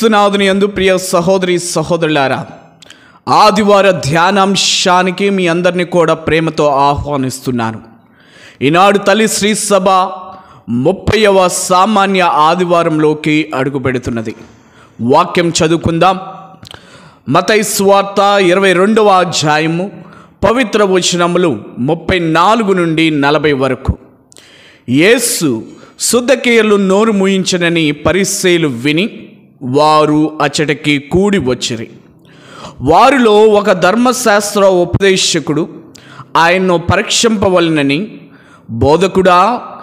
క్రీస్తునాథుని యందు ప్రియ సహోదరి సహోదరులారా ఆదివార ధ్యానాంశానికి మీ అందరినీ కూడా ప్రేమతో ఆహ్వానిస్తున్నాను ఈనాడు తల్లి శ్రీ సభ ముప్పైవ సామాన్య ఆదివారంలోకి అడుగుపెడుతున్నది వాక్యం చదువుకుందాం మతై స్వార్త ఇరవై రెండవ అధ్యాయము పవిత్ర వచనములు ముప్పై నాలుగు నుండి నలభై వరకు యేసు శుద్ధకేయలు నోరు మూయించనని పరిసేలు విని వారు అచ్చటికి కూడి వచ్చిరి వారిలో ఒక ధర్మశాస్త్ర ఉపదేశకుడు ఆయన్ను పరీక్షింపవలనని బోధకుడా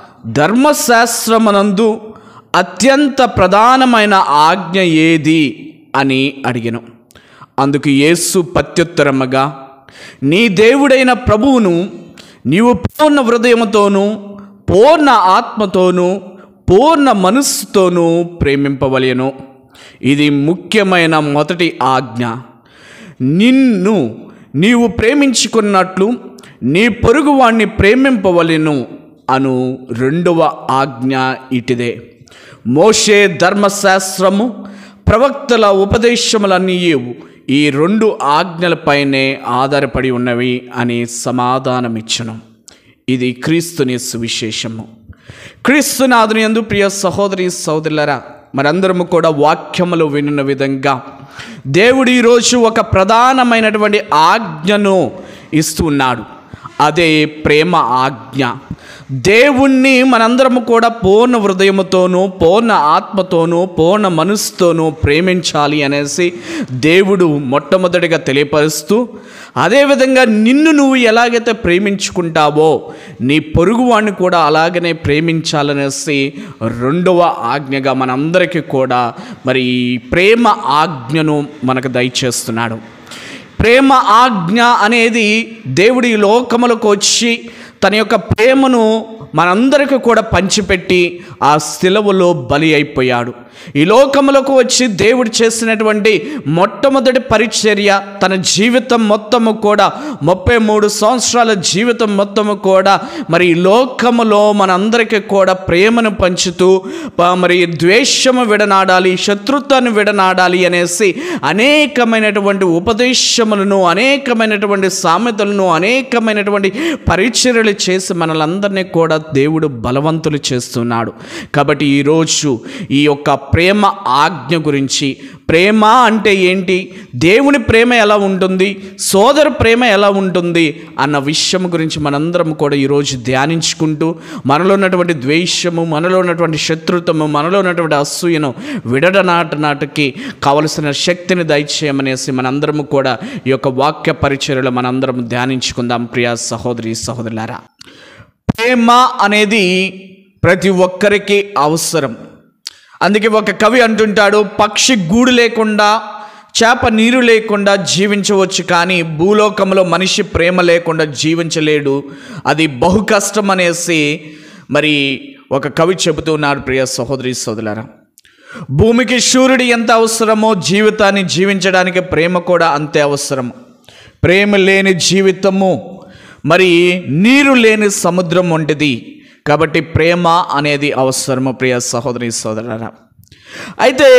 ధర్మశాస్త్రమనందు అత్యంత ప్రధానమైన ఆజ్ఞ ఏది అని అడిగను అందుకు యేసు ప్రత్యుత్తరముగా నీ దేవుడైన ప్రభువును నీవు పూర్ణ హృదయముతోనూ పూర్ణ ఆత్మతోనూ పూర్ణ మనస్సుతోనూ ప్రేమింపవలెను ఇది ముఖ్యమైన మొదటి ఆజ్ఞ నిన్ను నీవు ప్రేమించుకున్నట్లు నీ పొరుగువాణ్ణి ప్రేమింపవలెను అను రెండవ ఆజ్ఞ ఇటిదే మోషే ధర్మశాస్త్రము ప్రవక్తల ఉపదేశములన్నీ ఈ రెండు ఆజ్ఞలపైనే ఆధారపడి ఉన్నవి అని సమాధానమిచ్చను ఇది క్రీస్తుని సువిశేషము క్రీస్తునాథుని యందు ప్రియ సహోదరి సహోదరులరా మనందరము కూడా వాక్యములు వినిన విధంగా దేవుడు ఈరోజు ఒక ప్రధానమైనటువంటి ఆజ్ఞను ఇస్తున్నాడు అదే ప్రేమ ఆజ్ఞ దేవుణ్ణి మనందరము కూడా పూర్ణ హృదయముతోనూ పూర్ణ ఆత్మతోనూ పూర్ణ మనసుతోనూ ప్రేమించాలి అనేసి దేవుడు మొట్టమొదటిగా తెలియపరుస్తూ అదేవిధంగా నిన్ను నువ్వు ఎలాగైతే ప్రేమించుకుంటావో నీ పొరుగువాడిని కూడా అలాగనే ప్రేమించాలనేసి రెండవ ఆజ్ఞగా మనందరికీ కూడా మరి ఈ ప్రేమ ఆజ్ఞను మనకు దయచేస్తున్నాడు ప్రేమ ఆజ్ఞ అనేది దేవుడి లోకములకు వచ్చి తన యొక్క ప్రేమను మనందరికీ కూడా పంచిపెట్టి ఆ శిలవలో బలి అయిపోయాడు ఈ లోకములకు వచ్చి దేవుడు చేసినటువంటి మొట్టమొదటి పరిచర్య తన జీవితం మొత్తము కూడా ముప్పై మూడు సంవత్సరాల జీవితం మొత్తము కూడా మరి ఈ లోకములో మనందరికీ కూడా ప్రేమను పంచుతూ ప- మరి ద్వేషము విడనాడాలి శత్రుత్వాన్ని విడనాడాలి అనేసి అనేకమైనటువంటి ఉపదేశములను అనేకమైనటువంటి సామెతలను అనేకమైనటువంటి పరిచర్యలు చేసి మనలందరినీ కూడా దేవుడు బలవంతులు చేస్తున్నాడు కాబట్టి ఈరోజు ఈ యొక్క ప్రేమ ఆజ్ఞ గురించి ప్రేమ అంటే ఏంటి దేవుని ప్రేమ ఎలా ఉంటుంది సోదర ప్రేమ ఎలా ఉంటుంది అన్న విషయం గురించి మనందరం కూడా ఈరోజు ధ్యానించుకుంటూ మనలో ఉన్నటువంటి ద్వేషము మనలో ఉన్నటువంటి శత్రుత్వము మనలో ఉన్నటువంటి అసూయను విడనాట నాటికి కావలసిన శక్తిని దయచేయమనేసి మనందరము కూడా ఈ యొక్క వాక్య పరిచర్యలో మనందరం ధ్యానించుకుందాం ప్రియ సహోదరి సహోదరులారా ప్రేమ అనేది ప్రతి ఒక్కరికి అవసరం అందుకే ఒక కవి అంటుంటాడు పక్షి గూడు లేకుండా చేప నీరు లేకుండా జీవించవచ్చు కానీ భూలోకంలో మనిషి ప్రేమ లేకుండా జీవించలేడు అది బహు కష్టం అనేసి మరి ఒక కవి చెబుతున్నాడు ప్రియ సహోదరి సోదరులారా భూమికి సూర్యుడు ఎంత అవసరమో జీవితాన్ని జీవించడానికి ప్రేమ కూడా అంతే అవసరం ప్రేమ లేని జీవితము మరి నీరు లేని సముద్రం వంటిది కాబట్టి ప్రేమ అనేది అవసరము ప్రియ సహోదరి సోదరులారా అయితే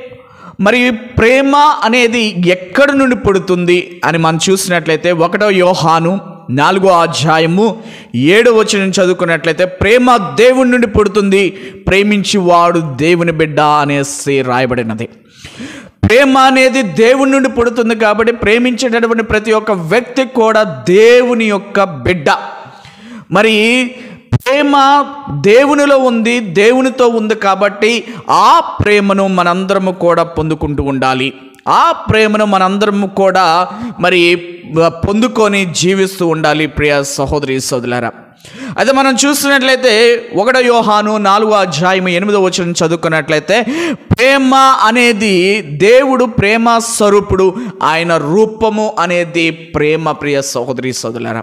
మరి ప్రేమ అనేది ఎక్కడి నుండి పుడుతుంది అని మనం చూసినట్లయితే ఒకటో యోహాను నాలుగో అధ్యాయము ఏడో వచనం చదువుకున్నట్లయితే ప్రేమ దేవుని నుండి పుడుతుంది ప్రేమించి వాడు దేవుని బిడ్డ అనేసి రాయబడినది ప్రేమ అనేది దేవుని నుండి పుడుతుంది కాబట్టి ప్రేమించేటటువంటి ప్రతి ఒక్క వ్యక్తి కూడా దేవుని యొక్క బిడ్డ మరి ప్రేమ దేవునిలో ఉంది దేవునితో ఉంది కాబట్టి ఆ ప్రేమను మనందరము కూడా పొందుకుంటూ ఉండాలి ఆ ప్రేమను మనందరము కూడా మరి పొందుకొని జీవిస్తూ ఉండాలి ప్రియ సహోదరి సోదరులారా అయితే మనం చూసినట్లయితే ఒకటో యోహాను నాలుగో అధ్యాయం ఎనిమిదో వచనం చదువుకున్నట్లయితే ప్రేమ అనేది దేవుడు ప్రేమ స్వరూపుడు ఆయన రూపము అనేది ప్రేమ ప్రియ సహోదరి సోదరులారా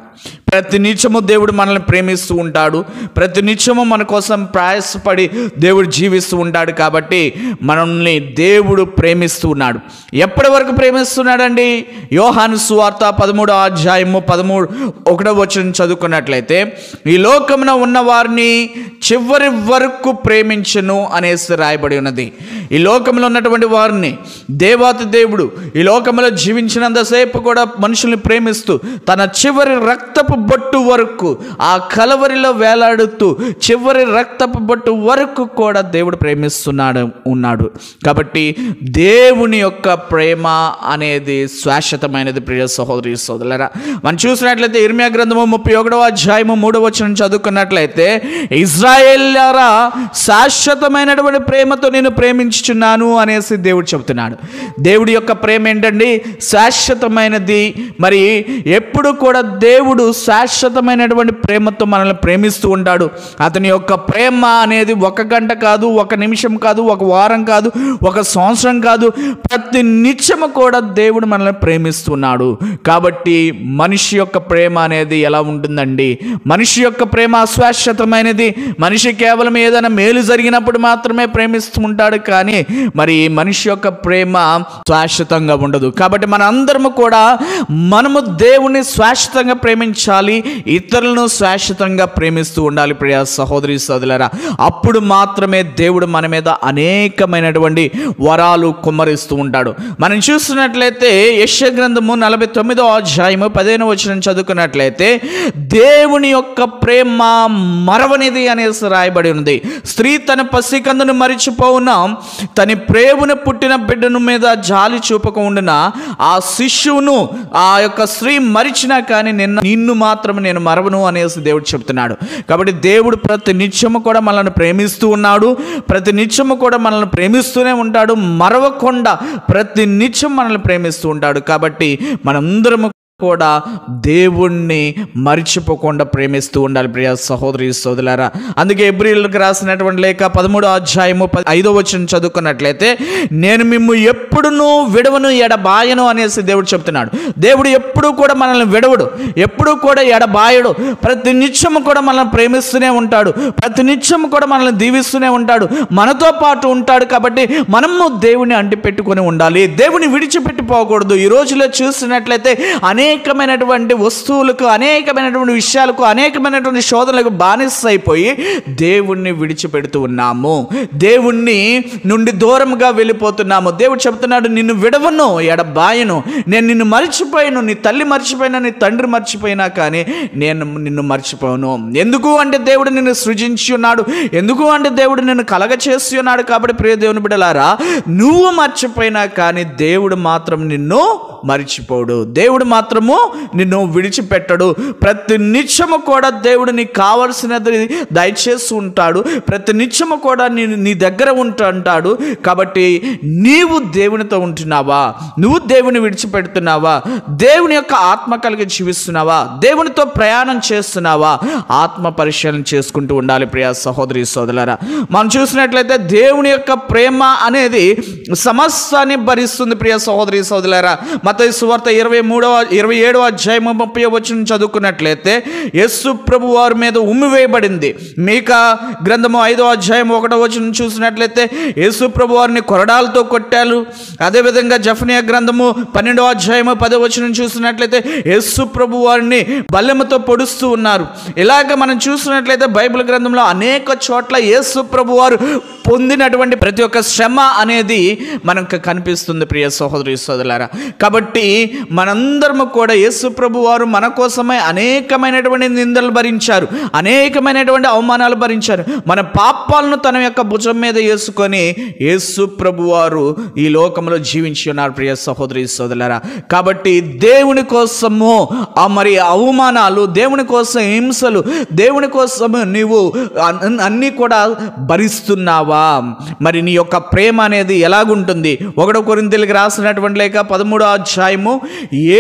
ప్రతి నిత్యము దేవుడు మనల్ని ప్రేమిస్తూ ఉంటాడు ప్రతి నిత్యము మన కోసం ప్రయాసపడి దేవుడు జీవిస్తూ ఉంటాడు కాబట్టి మనల్ని దేవుడు ప్రేమిస్తూ ఉన్నాడు ఎప్పటి వరకు ప్రేమిస్తున్నాడండి యోహాను సువార్త పదమూడో అధ్యాయము పదమూడు ఒకటో వచ్చిన చదువుకున్నట్లయితే ఈ లోకమున ఉన్న వారిని చివరి వరకు ప్రేమించను అనేసి రాయబడి ఉన్నది ఈ లోకంలో ఉన్నటువంటి వారిని దేవాతి దేవుడు ఈ లోకంలో జీవించినంతసేపు కూడా మనుషుల్ని ప్రేమిస్తూ తన చివరి రక్తపు బొట్టు వరకు ఆ కలవరిలో వేలాడుతూ చివరి రక్తపు బొట్టు వరకు కూడా దేవుడు ప్రేమిస్తున్నాడు ఉన్నాడు కాబట్టి దేవుని యొక్క ప్రేమ అనేది శాశ్వతమైనది ప్రియ సహోదరి సోదరులరా మనం చూసినట్లయితే ఇర్మియా గ్రంథము ముప్పై ఒకటవ అధ్యాయము మూడవ వచనం చదువుకున్నట్లయితే ఇజ్రాయేల్లారా శాశ్వతమైనటువంటి ప్రేమతో నేను ప్రేమించుచున్నాను అనేసి దేవుడు చెబుతున్నాడు దేవుడి యొక్క ప్రేమ ఏంటండి శాశ్వతమైనది మరి ఎప్పుడు కూడా దేవుడు శాశ్వతమైనటువంటి ప్రేమతో మనల్ని ప్రేమిస్తూ ఉంటాడు అతని యొక్క ప్రేమ అనేది ఒక గంట కాదు ఒక నిమిషం కాదు ఒక వారం కాదు ఒక సంవత్సరం కాదు ప్రతి నిత్యము కూడా దేవుడు మనల్ని ప్రేమిస్తున్నాడు కాబట్టి మనిషి యొక్క ప్రేమ అనేది ఎలా ఉంటుందండి మనిషి యొక్క ప్రేమ అశాశ్వతమైనది మనిషి కేవలం ఏదైనా మేలు జరిగినప్పుడు మాత్రమే ప్రేమిస్తూ ఉంటాడు కానీ మరి మనిషి యొక్క ప్రేమ శాశ్వతంగా ఉండదు కాబట్టి మన అందరము కూడా మనము దేవుని శాశ్వతంగా ప్రేమించాలి ఇతరులను శాశ్వతంగా ప్రేమిస్తూ ఉండాలి ప్రియ సహోదరి సోదరులరా అప్పుడు మాత్రమే దేవుడు మన మీద అనేకమైనటువంటి వరాలు కుమ్మరిస్తూ ఉంటాడు మనం చూస్తున్నట్లయితే యశ గ్రంథము నలభై తొమ్మిదో అధ్యాయము పదిహేను వచ్చిన చదువుకున్నట్లయితే దేవుని యొక్క ప్రేమ మరవనిది అనేసి రాయబడి ఉంది స్త్రీ తన పసికందును మరిచిపోవున తన ప్రేమును పుట్టిన బిడ్డను మీద జాలి చూపక ఉండిన ఆ శిష్యువును ఆ యొక్క స్త్రీ మరిచినా కానీ నిన్న నిన్ను మాత్రం నేను మరవను అనేసి దేవుడు చెప్తున్నాడు కాబట్టి దేవుడు ప్రతి నిత్యము కూడా మనల్ని ప్రేమిస్తూ ఉన్నాడు ప్రతి నిత్యము కూడా మనల్ని ప్రేమిస్తూనే ఉంటాడు మరవకుండా ప్రతి నిత్యం మనల్ని ప్రేమిస్తూ ఉంటాడు కాబట్టి మనందరము కూడా దేవుణ్ణి మరిచిపోకుండా ప్రేమిస్తూ ఉండాలి ప్రియ సహోదరి సోదరులారా అందుకే ఎబ్రిల్కి రాసినటువంటి లేక పదమూడో అధ్యాయము ప- ఐదో వచ్చిన చదువుకున్నట్లయితే నేను మిమ్ము ఎప్పుడునూ విడవను ఎడబాయను అనేసి దేవుడు చెప్తున్నాడు దేవుడు ఎప్పుడూ కూడా మనల్ని విడవడు ఎప్పుడూ కూడా ఎడబాయడు ప్రతి నిత్యము కూడా మనల్ని ప్రేమిస్తూనే ఉంటాడు ప్రతి నిత్యము కూడా మనల్ని దీవిస్తూనే ఉంటాడు మనతో పాటు ఉంటాడు కాబట్టి మనము దేవుని అంటి పెట్టుకొని ఉండాలి దేవుని విడిచిపెట్టిపోకూడదు ఈ రోజులో చూసినట్లయితే అనేకమైనటువంటి వస్తువులకు అనేకమైనటువంటి విషయాలకు అనేకమైనటువంటి శోధనలకు బానిస అయిపోయి దేవుణ్ణి విడిచిపెడుతూ ఉన్నాము దేవుణ్ణి నుండి దూరంగా వెళ్ళిపోతున్నాము దేవుడు చెప్తున్నాడు నిన్ను విడవను ఎడబాయను నేను నిన్ను మర్చిపోయాను నీ తల్లి మర్చిపోయినా నీ తండ్రి మర్చిపోయినా కానీ నేను నిన్ను మర్చిపోను ఎందుకు అంటే దేవుడు నిన్ను సృజించి ఉన్నాడు ఎందుకు అంటే దేవుడు నిన్ను కలగ చేసి ఉన్నాడు కాబట్టి ప్రియ దేవుని బిడలారా నువ్వు మర్చిపోయినా కానీ దేవుడు మాత్రం నిన్ను మర్చిపోడు దేవుడు మాత్రము నిన్ను విడిచిపెట్టడు ప్రతి నిత్యము కూడా దేవుడు నీకు కావలసినది దయచేసి ఉంటాడు ప్రతి నిత్యము కూడా నీ నీ దగ్గర ఉంటుంటాడు కాబట్టి నీవు దేవునితో ఉంటున్నావా నువ్వు దేవుని విడిచిపెడుతున్నావా దేవుని యొక్క ఆత్మ కలిగి జీవిస్తున్నావా దేవునితో ప్రయాణం చేస్తున్నావా ఆత్మ పరిశీలన చేసుకుంటూ ఉండాలి ప్రియ సహోదరి సోదరులారా మనం చూసినట్లయితే దేవుని యొక్క ప్రేమ అనేది సమస్తాన్ని భరిస్తుంది ప్రియ సహోదరి సోదరులారా మత సువార్త ఇరవై మూడవ ఇరవై ఏడవ అధ్యాయం ముప్పై వచ్చిన చదువుకున్నట్లయితే యేసు ప్రభు వారి మీద ఉమ్మివేయబడింది మీకా గ్రంథము ఐదో అధ్యాయం ఒకటో వచ్చిన చూసినట్లయితే యేసు ప్రభు వారిని కొరడాలతో కొట్టారు అదేవిధంగా జఫనియా గ్రంథము పన్నెండో అధ్యాయము పదో వచ్చిన చూసినట్లయితే యేసు ప్రభు వారిని బల్లెముతో పొడుస్తూ ఉన్నారు ఇలాగ మనం చూసినట్లయితే బైబిల్ గ్రంథంలో అనేక చోట్ల యేసు ప్రభు వారు పొందినటువంటి ప్రతి ఒక్క శ్రమ అనేది మనకు కనిపిస్తుంది ప్రియ సహోదరి సోదరులారా కాబట్టి మనందరము కూడా యేసు ప్రభు వారు మన కోసమే అనేకమైనటువంటి నిందలు భరించారు అనేకమైనటువంటి అవమానాలు భరించారు మన పాపాలను తన యొక్క భుజం మీద వేసుకొని యేసు ప్రభు వారు ఈ లోకంలో జీవించి ఉన్నారు ప్రియ సహోదరి సోదరులారా కాబట్టి దేవుని కోసము ఆ మరి అవమానాలు దేవుని కోసం హింసలు దేవుని కోసం నీవు అన్- అన్నీ కూడా భరిస్తున్నావా మరి నీ యొక్క ప్రేమ అనేది ఎలాగుంటుంది ఒకటో కొరింతలకు రాసినటువంటి లేక పదమూడో అధ్యాయము ఏడవ వచనం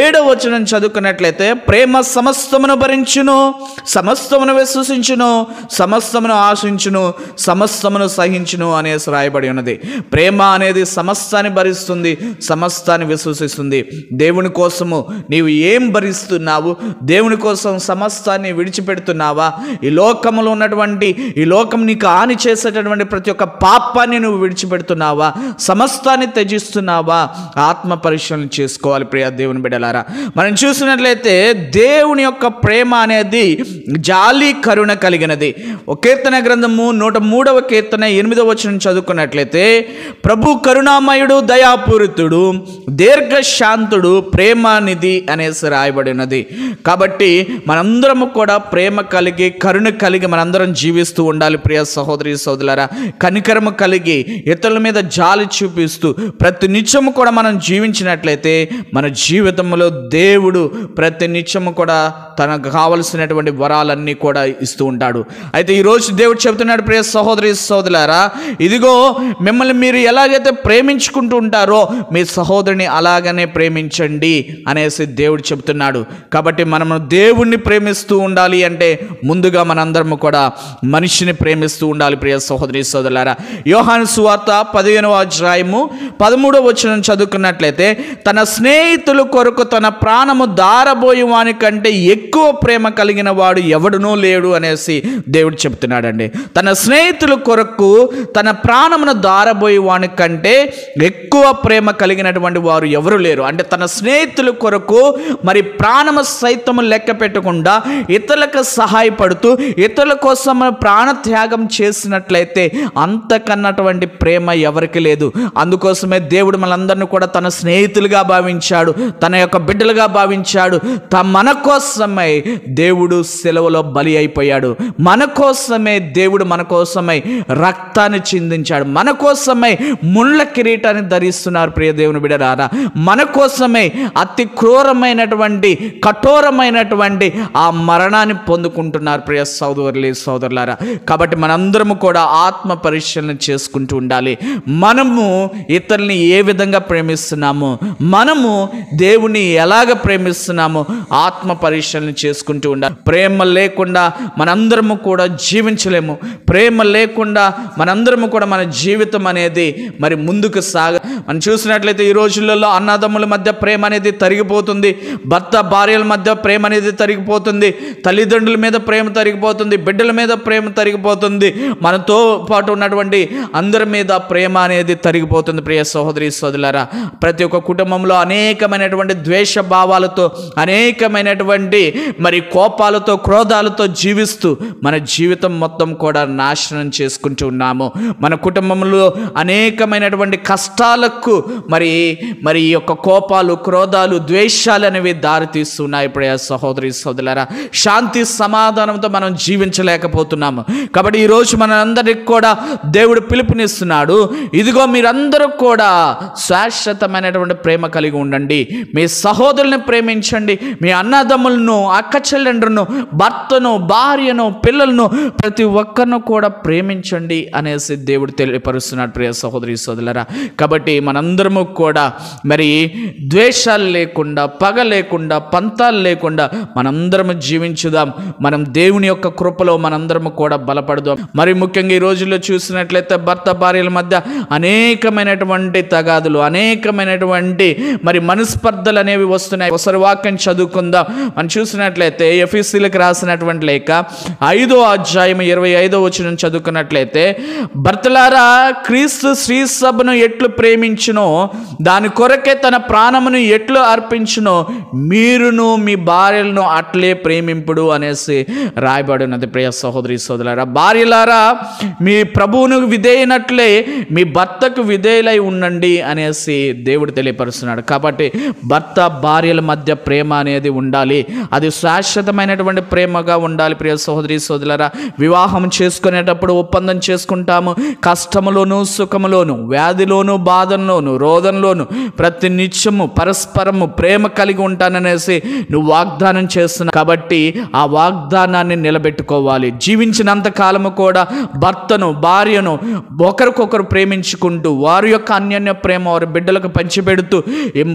వచనం చదువుకున్నట్లయితే ప్రేమ సమస్తమును భరించును సమస్తమును విశ్వసించును సమస్తమును ఆశించును సమస్తమును సహించును అనేసి రాయబడి ఉన్నది ప్రేమ అనేది సమస్తాన్ని భరిస్తుంది సమస్తాన్ని విశ్వసిస్తుంది దేవుని కోసము నీవు ఏం భరిస్తున్నావు దేవుని కోసం సమస్తాన్ని విడిచిపెడుతున్నావా ఈ లోకంలో ఉన్నటువంటి ఈ లోకం నీకు హాని చేసేటటువంటి ప్రతి ఒక్క పాపాన్ని నువ్వు విడిచిపెడుతున్నావా సమస్తాన్ని త్యజిస్తున్నావా ఆత్మ పరిశీలన చేసుకోవాలి ప్రియ దేవుని బిడ్డలారా మనం చూసినట్లయితే దేవుని యొక్క ప్రేమ అనేది జాలి కరుణ కలిగినది ఒక కీర్తన గ్రంథము నూట మూడవ కీర్తన ఎనిమిదవ వచనం చదువుకున్నట్లయితే ప్రభు కరుణామయుడు దయాపూరితుడు దీర్ఘశాంతుడు ప్రేమానిధి అనేసి రాయబడినది కాబట్టి మనందరము కూడా ప్రేమ కలిగి కరుణ కలిగి మనందరం జీవిస్తూ ఉండాలి ప్రియ సహోదరి సోదరులారా కనికరము కలిగి ఇతరుల మీద జాలి చూపిస్తూ ప్రతి నిత్యము కూడా మనం జీవించినట్లయితే మన జీవితంలో దేవుడు ప్రతి నిత్యము కూడా తనకు కావలసినటువంటి వరాలన్నీ కూడా ఇస్తూ ఉంటాడు అయితే ఈరోజు దేవుడు చెబుతున్నాడు ప్రియ సహోదరి సోదరులారా ఇదిగో మిమ్మల్ని మీరు ఎలాగైతే ప్రేమించుకుంటూ ఉంటారో మీ సహోదరుని అలాగనే ప్రేమించండి అనేసి దేవుడు చెబుతున్నాడు కాబట్టి మనము దేవుణ్ణి ప్రేమిస్తూ ఉండాలి అంటే ముందుగా మనందరము కూడా మనిషిని ప్రేమిస్తూ ఉండాలి ప్రియ సహోదరి సోదరులారా యోహాను సువార్త పదిహేనవ అధ్యాయము పదమూడవ వచనం చదువుకున్నట్లయితే తన స్నేహితుల కొరకు తన ప్రాణము దారబోయి వాని కంటే ఎక్కువ ప్రేమ కలిగిన వాడు ఎవడునూ లేడు అనేసి దేవుడు చెప్తున్నాడండి తన స్నేహితుల కొరకు తన ప్రాణమును దారబోయి వాని కంటే ఎక్కువ ప్రేమ కలిగినటువంటి వారు ఎవరు లేరు అంటే తన స్నేహితుల కొరకు మరి ప్రాణము సైతము లెక్క పెట్టకుండా ఇతరులకు సహాయపడుతూ ఇతరుల కోసం ప్రాణ త్యాగం చేసినట్లయితే అంతకన్నటువంటి ప్రేమ ఎవరికి లేదు అందుకోసమే దేవుడు మనందరిని కూడా తన స్నేహితులుగా భావించాడు తన యొక్క బిడ్డలుగా భావించాడు త మన కోసమై దేవుడు సెలవులో బలి అయిపోయాడు మన కోసమే దేవుడు మన కోసమై రక్తాన్ని చిందించాడు మన కోసమై ముళ్ళ కిరీటాన్ని ధరిస్తున్నారు ప్రియ దేవుని బిడ్డలారా మన కోసమే అతి క్రూరమైనటువంటి కఠోరమైనటువంటి ఆ మరణాన్ని పొందుకుంటున్నారు ప్రియ సోదరులే సోదరులారా కాబట్టి మనందరము కూడా ఆత్మ పరిశీలన చేసుకుంటూ ఉండాలి మనము ఇతరుల్ని ఏ విధంగా ప్రేమిస్తున్నాము మనము దేవుని ఎలాగ ప్రేమిస్తున్నాము ఆత్మ పరిశీలన చేసుకుంటూ ఉండాలి ప్రేమ లేకుండా మనందరము కూడా జీవించలేము ప్రేమ లేకుండా మనందరము కూడా మన జీవితం అనేది మరి ముందుకు సాగ మనం చూసినట్లయితే ఈ రోజులలో అన్నదమ్ముల మధ్య ప్రేమ అనేది తరిగిపోతుంది భర్త భార్యల మధ్య ప్రేమ అనేది తరిగిపోతుంది తల్లిదండ్రుల మీద ప్రేమ తరిగిపోతుంది బిడ్డల మీద ప్రేమ తరిగిపోతుంది మనతో పాటు ఉన్నటువంటి అందరి మీద ప్రేమ అనేది తరిగిపోతుంది ప్రియ సహోదరి సోదరులారా ప్రతి ఒక్క కుటుంబంలో అనేకమైనటువంటి ద్వేష భావాలతో అనేకమైనటువంటి మరి కోపాలతో క్రోధాలతో జీవిస్తూ మన జీవితం మొత్తం కూడా నాశనం చేసుకుంటూ ఉన్నాము మన కుటుంబంలో అనేకమైనటువంటి కష్టాలకు మరి మరి ఈ యొక్క కోపాలు క్రోధాలు ద్వేషాలు అనేవి దారి తీస్తున్నాయి ప్రియ సహోదరి సోదరులారా శాంతి సమాధానంతో మనం జీవించలేకపోతున్నాము కాబట్టి ఈరోజు మనందరికి కూడా దేవుడు పిలుపునిస్తున్నాడు ఇదిగో మీరందరూ కూడా శాశ్వతమైనటువంటి ప్రేమ కలిగి ఉండండి మీ సహోదరుని ప్రేమించండి మీ అన్నదమ్ములను అక్క చెల్లెండ్రును భర్తను భార్యను పిల్లలను ప్రతి ఒక్కరిను కూడా ప్రేమించండి అనేసి దేవుడు తెలియపరుస్తున్నాడు ప్రియ సహోదరి సోదరులరా కాబట్టి మనందరము కూడా మరి ద్వేషాలు లేకుండా పగ లేకుండా పంతాలు లేకుండా మనందరము జీవించుదాం మనం దేవుని యొక్క కృపలో మనందరము కూడా బలపడదాం మరి ముఖ్యంగా ఈ రోజుల్లో చూసినట్లయితే భర్త భార్యల మధ్య అనేకమైనటువంటి తగాదులు అనేకమైనటువంటి మరి మనస్పర్ధలు అనేవి వస్తున్నాయి ఒకసారి వాక్యం చదువుకుందాం మనం చూసినట్లయితే ఎఫీసీలకు రాసినటువంటి లేక ఐదో అధ్యాయం ఇరవై ఐదో వచ్చిన చదువుకున్నట్లయితే భర్తలారా క్రీస్తు శ్రీ సభను ఎట్లు ప్రేమించునో దాని కొరకే తన ప్రాణమును ఎట్లు అర్పించునో మీరును మీ భార్యలను అట్లే ప్రేమింపుడు అనేసి రాయబడి ఉన్నది ప్రియ సహోదరి సోదరులారా భార్యలారా మీ ప్రభువును విధేయనట్లే మీ భర్తకు విధేయులై ఉండండి అనేసి దేవుడు తెలియపరుస్తున్నాడు కాబట్టి భర్త భార్యల మధ్య ప్రేమ అనేది ఉండాలి అది శాశ్వతమైనటువంటి ప్రేమగా ఉండాలి ప్రియ సహోదరి సోదరులారా వివాహం చేసుకునేటప్పుడు ఒప్పందం చేసుకుంటాము కష్టములోను సుఖములోను వ్యాధిలోను బాధల్లోను రోదంలోను ప్రతి నిత్యము పరస్పరము ప్రేమ కలిగి ఉంటాననేసి నువ్వు వాగ్దానం చేస్తున్నావు కాబట్టి ఆ వాగ్దానాన్ని నిలబెట్టుకోవాలి జీవించినంత కాలము కూడా భర్తను భార్యను ఒకరికొకరు ప్రేమించుకుంటూ వారి యొక్క అన్యోన్య ప్రేమ వారి బిడ్డలకు పంచిపెడుతూ ఏం ప్రతి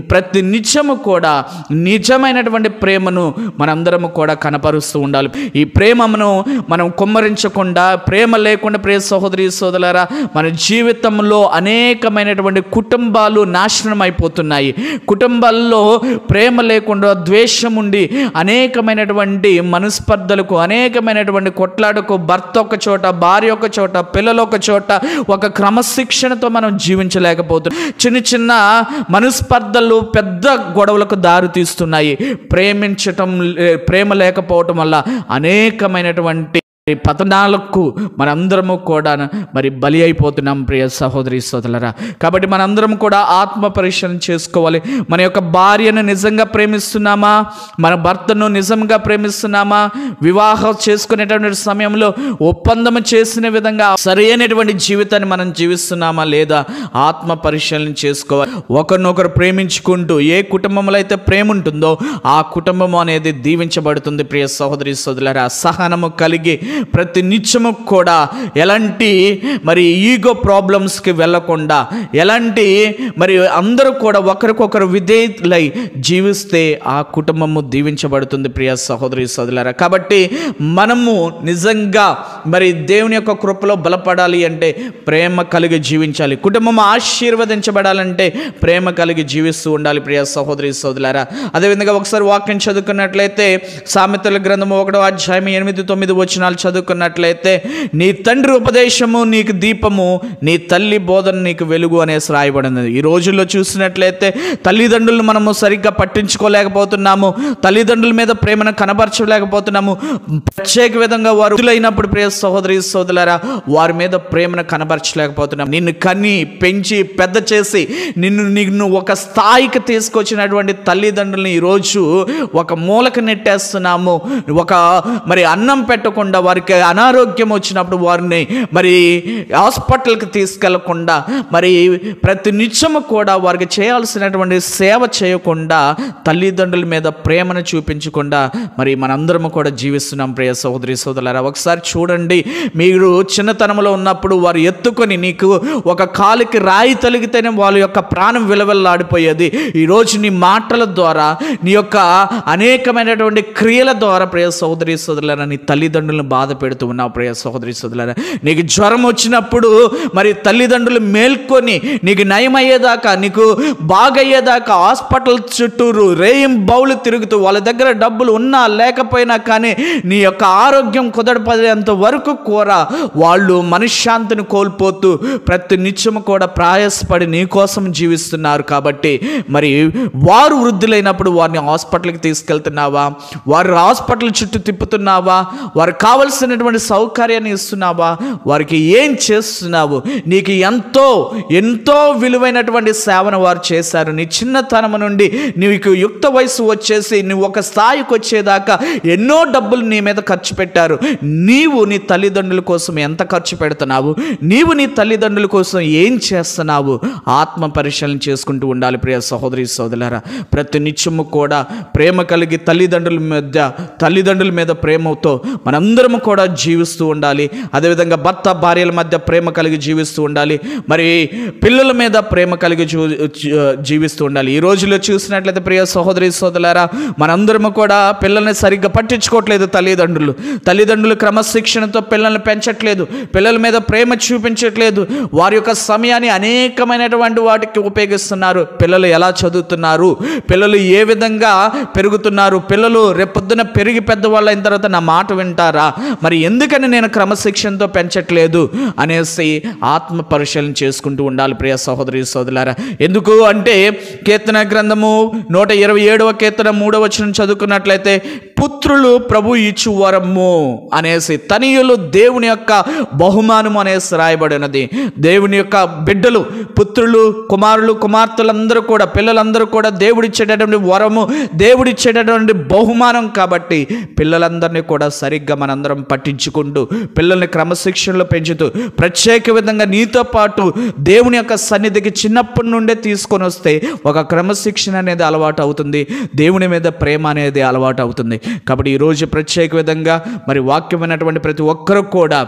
నిత్యము కూడా నిజమైనటువంటి ప్రేమను మనందరము కూడా కనపరుస్తూ ఉండాలి ఈ ప్రేమను మనం కుమ్మరించకుండా ప్రేమ లేకుండా ప్రియ సహోదరి సోదరులారా మన జీవితంలో అనేకమైనటువంటి కుటుంబాలు నాశనం అయిపోతున్నాయి కుటుంబాల్లో ప్రేమ లేకుండా ద్వేషం ఉండి అనేకమైనటువంటి మనస్పర్ధలకు అనేకమైనటువంటి కొట్లాటకు భర్త ఒక చోట భార్య ఒక చోట పిల్లలు ఒక చోట ఒక క్రమశిక్షణతో మనం జీవించలేకపోతున్నాం చిన్న చిన్న మనస్పర్ధలు పెద్ద గొడవలకు దారి తీస్తున్నాయి ప్రేమించటం లే- ప్రేమ లేకపోవటం వల్ల అనేకమైనటువంటి పతనాలకు మనందరము కూడా మరి బలి అయిపోతున్నాం ప్రియ సహోదరి సోదరులరా కాబట్టి మనందరం కూడా ఆత్మ పరిశీలన చేసుకోవాలి మన యొక్క భార్యను నిజంగా ప్రేమిస్తున్నామా మన భర్తను నిజంగా ప్రేమిస్తున్నామా వివాహం చేసుకునేటువంటి సమయంలో ఒప్పందం చేసిన విధంగా సరైనటువంటి జీవితాన్ని మనం జీవిస్తున్నామా లేదా ఆత్మ పరిశీలన చేసుకోవాలి ఒకరినొకరు ప్రేమించుకుంటూ ఏ కుటుంబంలో అయితే ప్రేమ ఉంటుందో ఆ కుటుంబం అనేది దీవించబడుతుంది ప్రియ సహోదరి సోదరులరా సహనము కలిగి ప్రతి నిత్యము కూడా ఎలాంటి మరి ఈగో ప్రాబ్లమ్స్కి వెళ్ళకుండా ఎలాంటి మరి అందరూ కూడా ఒకరికొకరు విధేయులై జీవిస్తే ఆ కుటుంబము దీవించబడుతుంది ప్రియ సహోదరి సోదరులారా కాబట్టి మనము నిజంగా మరి దేవుని యొక్క కృపలో బలపడాలి అంటే ప్రేమ కలిగి జీవించాలి కుటుంబం ఆశీర్వదించబడాలంటే ప్రేమ కలిగి జీవిస్తూ ఉండాలి ప్రియ సహోదరి సోదరులారా అదేవిధంగా ఒకసారి వాక్యం చదువుకున్నట్లయితే సామెతల గ్రంథము ఒకటో అధ్యాయం ఎనిమిది తొమ్మిది వచనాలు చదువుకున్నట్లయితే నీ తండ్రి ఉపదేశము నీకు దీపము నీ తల్లి బోధన నీకు వెలుగు అనేసి రాయబడినది ఈ రోజుల్లో చూసినట్లయితే తల్లిదండ్రులు మనము సరిగ్గా పట్టించుకోలేకపోతున్నాము తల్లిదండ్రుల మీద ప్రేమను కనబరచలేకపోతున్నాము ప్రత్యేక విధంగా వారు వృద్ధులైనప్పుడు ప్రియ సహోదరి సోదరులారా వారి మీద ప్రేమను కనబరచలేకపోతున్నాం నిన్ను కని పెంచి పెద్ద చేసి నిన్ను నిన్ను ఒక స్థాయికి తీసుకొచ్చినటువంటి తల్లిదండ్రులని ఈరోజు ఒక మూలకు నెట్టేస్తున్నాము ఒక మరి అన్నం పెట్టకుండా వారికి అనారోగ్యం వచ్చినప్పుడు వారిని మరి హాస్పిటల్కి తీసుకెళ్లకుండా మరి ప్రతి నిత్యము కూడా వారికి చేయాల్సినటువంటి సేవ చేయకుండా తల్లిదండ్రుల మీద ప్రేమను చూపించకుండా మరి మనందరము కూడా జీవిస్తున్నాం ప్రియ సహోదరి సోదరులారా ఒకసారి చూడండి మీరు చిన్నతనంలో ఉన్నప్పుడు వారు ఎత్తుకొని నీకు ఒక కాలికి రాయి తలిగితేనే వాళ్ళ యొక్క ప్రాణం విలవెల్లాడిపోయేది ఈరోజు నీ మాటల ద్వారా నీ యొక్క అనేకమైనటువంటి క్రియల ద్వారా ప్రియ సహోదరి సోదరులారా నీ తల్లిదండ్రులను బాధ పెడుతూ ఉన్నావు ప్రియ సహోదరి సోదరులారా నీకు జ్వరం వచ్చినప్పుడు మరి తల్లిదండ్రులు మేల్కొని నీకు నయమయ్యేదాకా నీకు బాగయ్యేదాకా హాస్పిటల్ చుట్టూరు రేయం బౌలు తిరుగుతూ వాళ్ళ దగ్గర డబ్బులు ఉన్నా లేకపోయినా కానీ నీ యొక్క ఆరోగ్యం కుదరపడేంత వరకు కూడా వాళ్ళు మనశ్శాంతిని కోల్పోతూ ప్రతి నిత్యము కూడా ప్రయాసపడి నీ కోసం జీవిస్తున్నారు కాబట్టి మరి వారు వృద్ధులైనప్పుడు వారిని హాస్పిటల్కి తీసుకెళ్తున్నావా వారు హాస్పిటల్ చుట్టూ తిప్పుతున్నావా వారికి కావలసినటువంటి సౌకర్యాన్ని ఇస్తున్నావా వారికి ఏం చేస్తున్నావు నీకు ఎంతో ఎంతో విలువైనటువంటి సేవను వారు చేశారు నీ చిన్నతనం నుండి నీకు యుక్త వయసు వచ్చేసి నువ్వు ఒక స్థాయికి వచ్చేదాకా ఎన్నో డబ్బులు నీ మీద ఖర్చు పెట్టారు నీవు నీ తల్లిదండ్రుల కోసం ఎంత ఖర్చు పెడుతున్నావు నీవు నీ తల్లిదండ్రుల కోసం ఏం చేస్తున్నావు ఆత్మ పరిశీలన చేసుకుంటూ ఉండాలి ప్రియ సహోదరి సోదరులారా ప్రతి నిత్యము కూడా ప్రేమ కలిగి తల్లిదండ్రుల మధ్య తల్లిదండ్రుల మీద ప్రేమతో మనందరము కూడా జీవిస్తూ ఉండాలి అదేవిధంగా భర్త భార్యల మధ్య ప్రేమ కలిగి జీవిస్తూ ఉండాలి మరి పిల్లల మీద ప్రేమ కలిగి జూ జీ- జీవిస్తూ ఉండాలి ఈ రోజుల్లో చూసినట్లయితే ప్రియ సహోదరి సోదరులారా మనందరము కూడా పిల్లల్ని సరిగ్గా పట్టించుకోవట్లేదు తల్లిదండ్రులు తల్లిదండ్రులు క్రమశిక్షణతో పిల్లల్ని పెంచట్లేదు పిల్లల మీద ప్రేమ చూపించట్లేదు వారి యొక్క సమయాన్ని అనేకమైనటువంటి వాటికి ఉపయోగిస్తున్నారు పిల్లలు ఎలా చదువుతున్నారు పిల్లలు ఏ విధంగా పెరుగుతున్నారు పిల్లలు రేపొద్దున పెరిగి పెద్దవాళ్ళు అయిన తర్వాత నా మాట వింటారా మరి ఎందుకని నేను క్రమశిక్షణతో పెంచట్లేదు అనేసి ఆత్మ పరిశీలన చేసుకుంటూ ఉండాలి ప్రియ సహోదరి సోదరులారా ఎందుకు అంటే కీర్తన గ్రంథము నూట ఇరవై ఏడవ కీర్తన మూడవ వచనం చదువుకున్నట్లయితే పుత్రులు ప్రభు ఇచ్చు వరము అనేసి తనయులు దేవుని యొక్క బహుమానం అనేసి రాయబడినది దేవుని యొక్క బిడ్డలు పుత్రులు కుమారులు కుమార్తెలందరూ కూడా పిల్లలందరూ కూడా దేవుడిచ్చేటటువంటి వరము దేవుడిచ్చేటటువంటి బహుమానం కాబట్టి పిల్లలందరినీ కూడా సరిగ్గా మనందరం పట్టించుకుంటూ పిల్లల్ని క్రమశిక్షణలో పెంచుతూ ప్రత్యేక విధంగా నీతో పాటు దేవుని యొక్క సన్నిధికి చిన్నప్పటి నుండే తీసుకొని వస్తే ఒక క్రమశిక్షణ అనేది అలవాటు అవుతుంది దేవుని మీద ప్రేమ అనేది అలవాటు అవుతుంది కాబట్టి ఈరోజు ప్రత్యేక విధంగా మరి వాక్యమైనటువంటి ప్రతి ఒక్కరు కూడా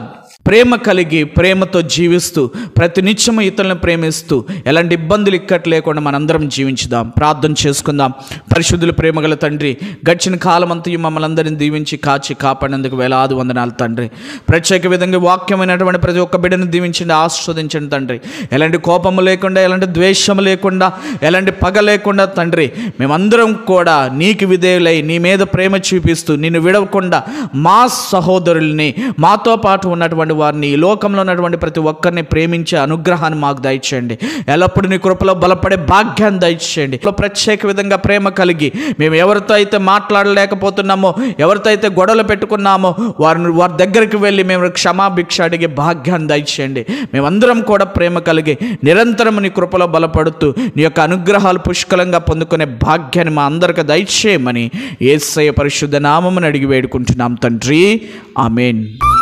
ప్రేమ కలిగి ప్రేమతో జీవిస్తూ ప్రతి నిత్యము ఇతరులను ప్రేమిస్తూ ఎలాంటి ఇబ్బందులు ఇక్కట్ లేకుండా మనందరం జీవించుదాం ప్రార్థన చేసుకుందాం పరిశుద్ధుల ప్రేమగల తండ్రి గడిచిన కాలం అంతయు మమ్మల్ని అందరిని దీవించి కాచి కాపాడినందుకు వేలాది వందనాలు తండ్రి ప్రత్యేక విధంగా వాక్యమైనటువంటి ప్రతి ఒక్క బిడ్డను దీవించండి ఆస్వాదించండి తండ్రి ఎలాంటి కోపము లేకుండా ఎలాంటి ద్వేషము లేకుండా ఎలాంటి పగ లేకుండా తండ్రి మేమందరం కూడా నీకు విధేయులై నీ మీద ప్రేమ చూపిస్తూ నిన్ను విడవకుండా మా సహోదరుల్ని మాతో పాటు ఉన్నటువంటి వారిని ఈ లోకంలో ఉన్నటువంటి ప్రతి ఒక్కరిని ప్రేమించే అనుగ్రహాన్ని మాకు దయచేయండి ఎల్లప్పుడూ నీ కృపలో బలపడే భాగ్యాన్ని దయచేయండి ఇంట్లో ప్రత్యేక విధంగా ప్రేమ కలిగి మేము ఎవరితో అయితే మాట్లాడలేకపోతున్నామో ఎవరితో అయితే గొడవలు పెట్టుకున్నామో వారిని వారి దగ్గరికి వెళ్ళి మేము క్షమాభిక్ష అడిగే భాగ్యాన్ని దయచేయండి మేమందరం కూడా ప్రేమ కలిగి నిరంతరం నీ కృపలో బలపడుతూ నీ యొక్క అనుగ్రహాలు పుష్కలంగా పొందుకునే భాగ్యాన్ని మా అందరికి దయచేయమని ఏసయ్య పరిశుద్ధ నామమును అడిగి వేడుకుంటున్నాం తండ్రి ఆమెన్